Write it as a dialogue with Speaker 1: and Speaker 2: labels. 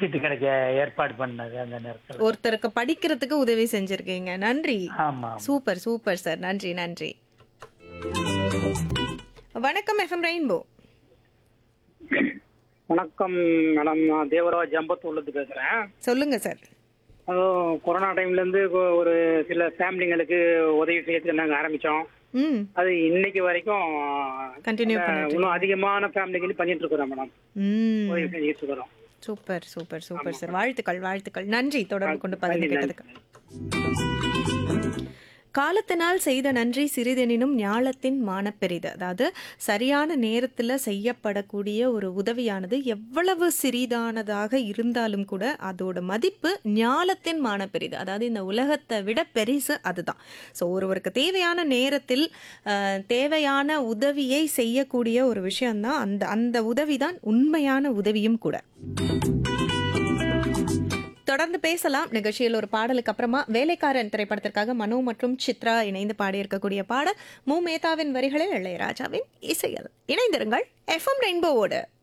Speaker 1: சீட்டு கிடைக்க ஏற்பாடு பண்ணது அந்த நேரத்தில்
Speaker 2: ஒருத்தருக்கு படிக்கிறதுக்கு உதவி செஞ்சிருக்கீங்க நன்றி
Speaker 1: ஆமா
Speaker 2: சூப்பர் சூப்பர் சார் நன்றி நன்றி வணக்கம் எஃப்எம் ரெயின்போ
Speaker 3: வணக்கம் மேடம் நான் தேவராஜ் அம்பத்தூர்லேருந்து பேசுகிறேன்
Speaker 2: சொல்லுங்க சார்
Speaker 3: அதுவும் கொரோனா டைம்லேருந்து ஒரு சில ஃபேமிலிங்களுக்கு உதவி செய்யறதுக்கு நாங்கள் ஆரம்பித்தோம்
Speaker 2: ம்
Speaker 3: அது இன்னைக்கு வரைக்கும்
Speaker 2: கண்டினியூ
Speaker 3: அஹ்,
Speaker 2: பண்ணிட்டு
Speaker 3: இன்னும் அதிகமான ஃபேமிலிக்கு பண்ணிட்டு இருக்கிறோம் மேடம்
Speaker 2: ம்
Speaker 3: உதவி செஞ்சுட்டு இருக்கிறோம்
Speaker 2: சூப்பர் சூப்பர் சூப்பர் சார் வாழ்த்துக்கள் வாழ்த்துக்கள் நன்றி தொடர்பு கொண்டு பகிர்ந்து
Speaker 3: நன்றி,
Speaker 2: கேட்டதுக்கு காலத்தினால் செய்த நன்றி சிறிதெனினும் ஞாலத்தின் மானப்பெரிது அதாவது சரியான நேரத்தில் செய்யப்படக்கூடிய ஒரு உதவியானது எவ்வளவு சிறிதானதாக இருந்தாலும் கூட அதோட மதிப்பு ஞாலத்தின் மானப்பெரிது அதாவது இந்த உலகத்தை விட பெரிசு அதுதான் ஸோ ஒருவருக்கு தேவையான நேரத்தில் அஹ், தேவையான உதவியை செய்யக்கூடிய ஒரு விஷயம்தான் அந்த அந்த உதவி தான் உண்மையான உதவியும் கூட தொடர்ந்து பேசலாம் நிகழ்ச்சியில் ஒரு பாடலுக்கு அப்புறமா வேலைக்காரன் திரைப்படத்திற்காக மனோ மற்றும் சித்ரா இணைந்து பாடியிருக்கக்கூடிய பாடல் மு மேத்தாவின் வரிகளில் இளையராஜாவின் இசையல் இணைந்திருங்கள் எஃப்எம் ரெயின்போவோடு